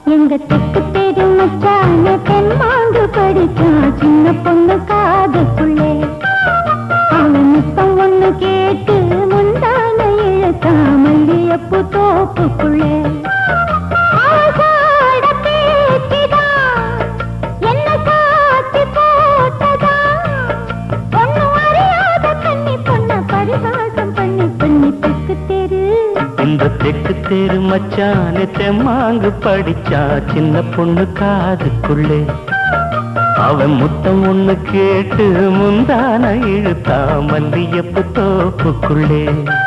எங்க தெக்கு தெரு மச்சான தென்மாங்கு படிச்சான் சின்ன பொண்ணு காதுக்குள்ளே அவன் முத்தம் ஒண்ணு கேட்டு முந்தான இழுத்தான் மல்லியப்பு தோப்புக்குள்ளே ஆசாட பேச்சுதான் என்ன காட்டி போட்டதான் ஒண்ணும் அறியாத கண்ணி பொண்ண பரிகாசம் பண்ணி பண்ணி தெக்கு தெரு இந்த தெக்கு தெரு மச்சான் தெம்மாங்கு படிச்சா சின்ன பொண்ணு காதுக்குள்ளே அவன் முத்தம் ஒண்ணு கேட்டு முந்தான இழுத்தா மல்லியப்பு தோப்புக்குள்ளே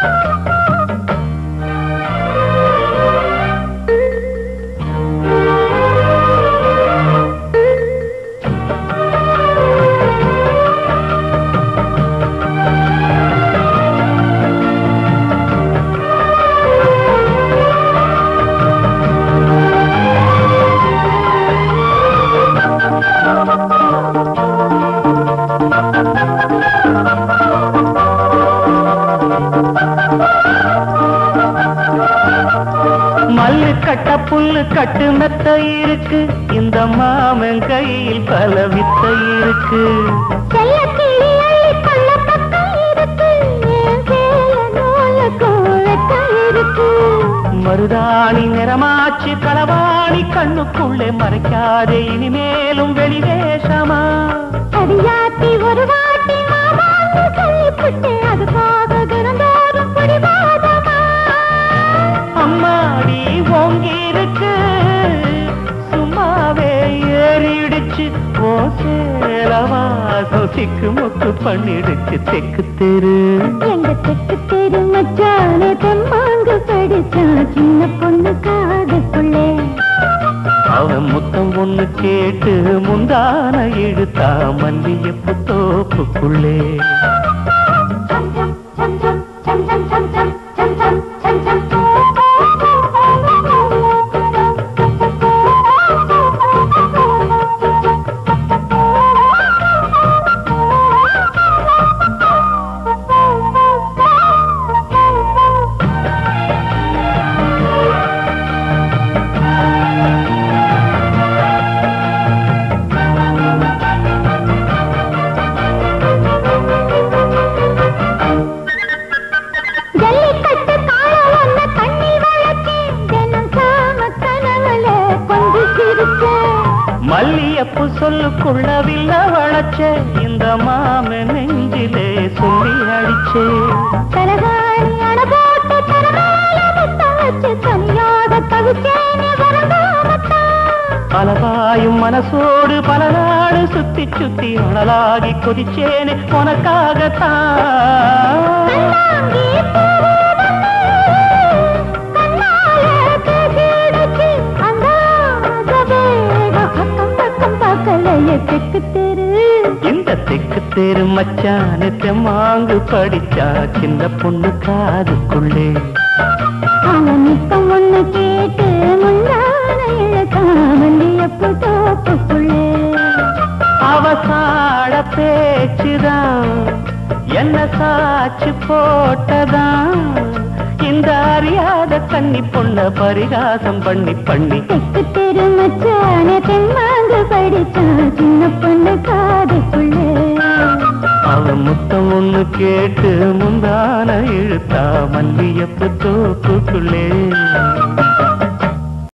மல்லு கட்ட புல்லு கட்டு மெத்த இருக்கு இந்த மாமன் கையில் பல வித்த இருக்கு செல்லக்கிளி அள்ளி கொள்ள பக்கம் இருக்கு என் சேல நூலுக்கும் வெட்கம் இருக்கு மருதாணி நிறமாச்சு களவாணி கண்ணுக்குள்ளே மறைக்காதே இனிமேலும் வெளிவேஷமா அடியாத்தி ஒரு வாட்டி மாமான்னு சொல்லிப்புட்டு அதுக்காக தினந்தோறும் பிடிவாதமா அம்மாடி ஓங்கி இருக்கு சும்மாவே ஏறிடுச்சு ஓ சேலவாசம் திக்கு முக்கு பண்ணிடுச்சு தெக்கு தெரு எங்க தெக்கு தெரு மச்சானே தெம்மாங்கு படிச்சான் சின்ன பொண்ணு காதுக்குள்ளே அவன் முத்தம் ஒண்ணு கேட்டு முந்தான இழுத்தா மல்லியப்பு தோப்புக்குள்ளே சம் சம் சம் சம் சம் சம் சம் சம் சம் சம் சம் ஜல்லிக்கட்டு கால ஒண்ணு தண்ணி வளர்த்தேன் தினம் சாம கனவுல கொஞ்சம் சிரிச்சேன் மல்லியப்பு சொல்லுக்குள்ள வில்ல வளச்ச இந்த மாம நெஞ்சிலே சொல்லி அடிச்சே தலகாணி அணை போட்டு தரமேல முத்தம் வச்சு தனியாக தவிச்சேனே வரந்தாமத்தான் பலவாயும் மனசோடு பல நாடு சுத்தி சுத்தி அனலாகி கொதிச்சேனே உனக்காகத்தான் கண்ணாங்கி பூவனே, கண்ணால பேசிடுச்சு அந்த ஆசவேகம் அக்கம் பக்கம் பார்க்கலையே தெக்கு தெரு இந்த தெக்கு தெரு மச்சான தெம்மாங்கு படிச்சா சின்ன பொண்ணு காதுக்குள்ளே அவன் நித்தம் ஒண்ணு கேட்டு முன்னான இழக்காமல்லியப்பு தோப்புக்குள்ளே அவசாட பேச்சுதான் என்ன சாச்சு போட்டதான் இந்த அறியாத கன்னி பொண்ண பரிகாசம் பண்ணி பண்ணி தெக்கு தெரு மச்சான தெம்மாங்கு படிச்சான் சின்ன பொண்ணு காதுக்குள்ளே அவன் முத்தம் ஒண்ணு கேட்டு முந்தான இழுத்தா மல்லியப்பு தோப்புக்குள்ளே